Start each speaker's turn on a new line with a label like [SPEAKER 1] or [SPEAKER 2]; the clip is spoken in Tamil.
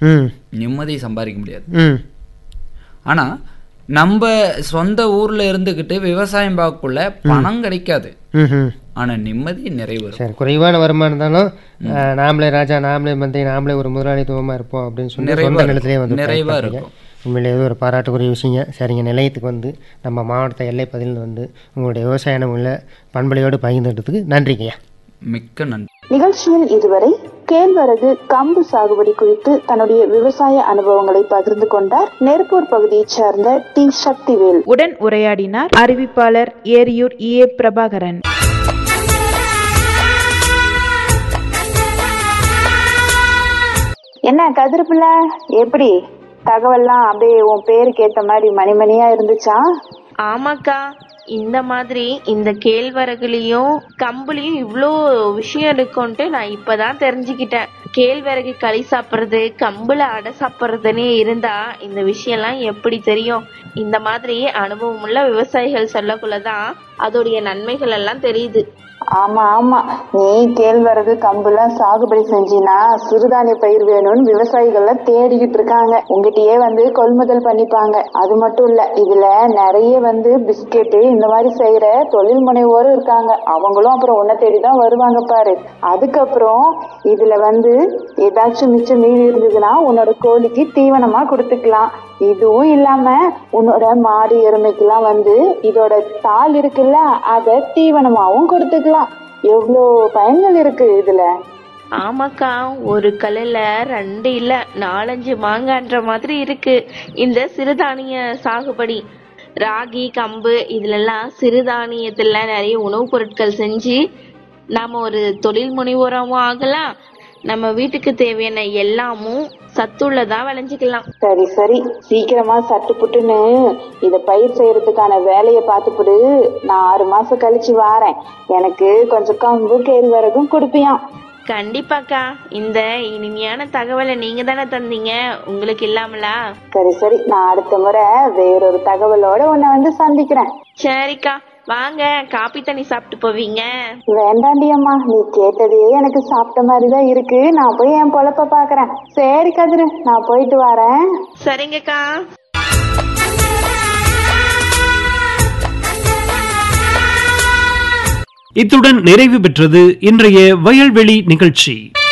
[SPEAKER 1] ம்
[SPEAKER 2] நிம்மதி சம்பாதிக்க முடியாது
[SPEAKER 1] ம்
[SPEAKER 2] ஆனால் நம்ம சொந்த ஊரில் இருந்துக்கிட்டு விவசாயம் பார்க்கக்குள்ள பணம் கிடைக்காது
[SPEAKER 1] ம் ம்
[SPEAKER 2] ஆனால் நிம்மதி நிறைவு இருக்கும்
[SPEAKER 1] சரி குறைவான வருமானம் இருந்தாலும் அஹ், நாமளே ராஜா நாமளே மந்திரி நாமளே ஒரு முதலாளித்துவமாக இருப்போம் அப்படின்னு சொல்லி
[SPEAKER 2] நிறைவா
[SPEAKER 1] சொந்த
[SPEAKER 2] இருக்கும்.
[SPEAKER 1] நிலத்திலே வந்து
[SPEAKER 2] நிறைவா
[SPEAKER 1] பயிர் பண்றீங்க.
[SPEAKER 2] இருக்கும்.
[SPEAKER 1] உண்மையிலே இது ஒரு பாராட்டுக்குரிய விஷயங்க சரிங்க நிலையத்துக்கு வந்து நம்ம மாவட்ட எல்லை பதிலில் வந்து உங்களுடைய விவசாய உள்ள பண்பலையோடு பகிர்ந்துட்டதுக்கு நன்றிங்கய்யா
[SPEAKER 2] மிக்க நன்றி
[SPEAKER 3] நிகழ்ச்சியில் இதுவரை கேழ்வரகு கம்பு சாகுபடி குறித்து தன்னுடைய விவசாய அனுபவங்களை பகிர்ந்து கொண்டார் நெருப்பூர் பகுதியைச் சார்ந்த டி சக்திவேல்
[SPEAKER 4] உடன் உரையாடினார் அறிவிப்பாளர் ஏரியூர் ஏ பிரபாகரன்
[SPEAKER 3] என்ன கதிர்பிள்ள எப்படி தகவல்லாம் அப்படியே உன் பேருக்கு ஏத்த மாதிரி மணிமணியா இருந்துச்சா
[SPEAKER 5] ஆமாக்கா இந்த மாதிரி இந்த கேழ்வரகுலயும் கம்புலயும் இவ்ளோ விஷயம் இருக்கும்ட்டு நான் இப்பதான் தெரிஞ்சுக்கிட்டேன் கேழ்வரகு களி சாப்பிடுறது கம்புல அடை சாப்பிடுறதுன்னு இருந்தா இந்த விஷயம்லாம் எப்படி தெரியும் இந்த மாதிரி அனுபவம் உள்ள விவசாயிகள் சொல்லக்குள்ளதான் அதோடைய நன்மைகள் எல்லாம் தெரியுது
[SPEAKER 3] ஆமா ஆமா நீ கேழ்வரகு கம்புலாம் சாகுபடி செஞ்சினா சிறுதானிய பயிர் வேணும்னு விவசாயிகள்லாம் தேடிக்கிட்டு இருக்காங்க உங்ககிட்டயே வந்து கொள்முதல் பண்ணிப்பாங்க அது மட்டும் இல்ல இதுல நிறைய வந்து பிஸ்கெட் இந்த மாதிரி செய்யற தொழில் முனைவோரும் இருக்காங்க அவங்களும் அப்புறம் உன்னை தேடிதான் வருவாங்க பாரு அதுக்கப்புறம் இதுல வந்து ஏதாச்சும் மிச்சம் மீதி இருந்ததுன்னா உன்னோட கோழிக்கு தீவனமா கொடுத்துக்கலாம் இதுவும் இல்லாம உன்னோட மாடு எருமைக்கெல்லாம் வந்து இதோட தாள் இருக்குல்ல அத தீவனமாவும் கொடுத்துக்கலாம் எவ்வளோ பயன்கள் இருக்கு இதுல
[SPEAKER 5] ஆமாக்கா ஒரு கல்லுல ரெண்டு இல்ல நாலஞ்சு மாங்கான்ற மாதிரி இருக்கு இந்த சிறுதானிய சாகுபடி ராகி கம்பு இதுலெல்லாம் சிறுதானியத்துல நிறைய உணவுப் பொருட்கள் செஞ்சு நாம ஒரு தொழில் முனைவோராவும் ஆகலாம் நம்ம வீட்டுக்கு தேவையான எல்லாமும் சத்துள்ளதா விளைஞ்சுக்கலாம்
[SPEAKER 3] சரி சரி சீக்கிரமா சட்டு புட்டுன்னு இத பயிர் செய்யறதுக்கான வேலையை பார்த்துப்புடு நான் ஆறு மாசம் கழிச்சு வாரேன் எனக்கு கொஞ்சம் கம்பு கேழ்வரகும் கொடுப்பியாம்
[SPEAKER 5] கண்டிப்பாக்கா இந்த இனிமையான தகவலை நீங்க தானே தந்தீங்க உங்களுக்கு இல்லாமலா
[SPEAKER 3] சரி சரி நான் அடுத்த முறை வேறொரு தகவலோட உன்னை வந்து சந்திக்கிறேன்
[SPEAKER 5] சரிக்கா வாங்க காப்பி தண்ணி சாப்பிட்டு போவீங்க
[SPEAKER 3] வேண்டாண்டி அம்மா நீ கேட்டதே எனக்கு சாப்பிட்ட மாதிரி தான் இருக்கு நான் போய் என் பொழப்ப பாக்குறேன் சரி கதிரு நான் போயிட்டு வரேன்
[SPEAKER 5] சரிங்கக்கா
[SPEAKER 6] இத்துடன் நிறைவு பெற்றது இன்றைய வயல்வெளி நிகழ்ச்சி